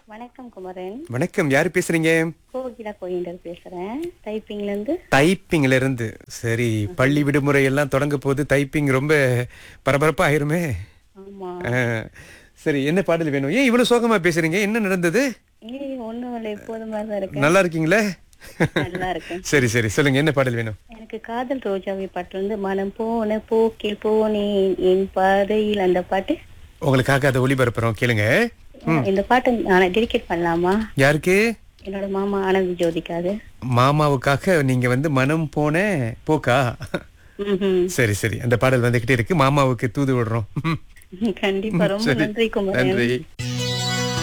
வணக்கம் குமரன் வணக்கம் யாரு பேசுறீங்க கோகிலா கோயிண்டர் பேசுறேன் டைப்பிங்ல இருந்து டைப்பிங்ல இருந்து சரி பள்ளி விடுமுறை எல்லாம் தொடங்க போது டைப்பிங் ரொம்ப பரபரப்பா ஆயிருமே ஆமா ஆ, சரி என்ன பாடல் வேணும் ஏன் இவ்வளவு சோகமா பேசுறீங்க என்ன நடந்தது ஏய் ஒண்ணும் இல்லை எப்போதும் மாதிரி தான் இருக்கேன் நல்லா இருக்கீங்களே நல்லா இருக்கேன் சரி சரி சொல்லுங்க என்ன பாடல் வேணும் எனக்கு காதல் ரோஜாவை பாட்டு வந்து மனம் போன போக்கில் போனேன் என் பாதையில் அந்த பாட்டு உங்களுக்காக அதை ஒளிபரப்புறோம் கேளுங்க இந்த பாட்டு நான் டெடிகேட் பண்ணலாமா யாருக்கு என்னோட மாமா ஆனந்த் ஜோதிக்காது மாமாவுக்காக நீங்க வந்து மனம் போன போக்கா ம்ஹும். சரி சரி அந்த பாடல் வந்துகிட்டே இருக்கு மாமாவுக்கு தூது விடுறோம் கண்டிப்பா ரொம்ப சரி. நன்றி குமரன் நன்றி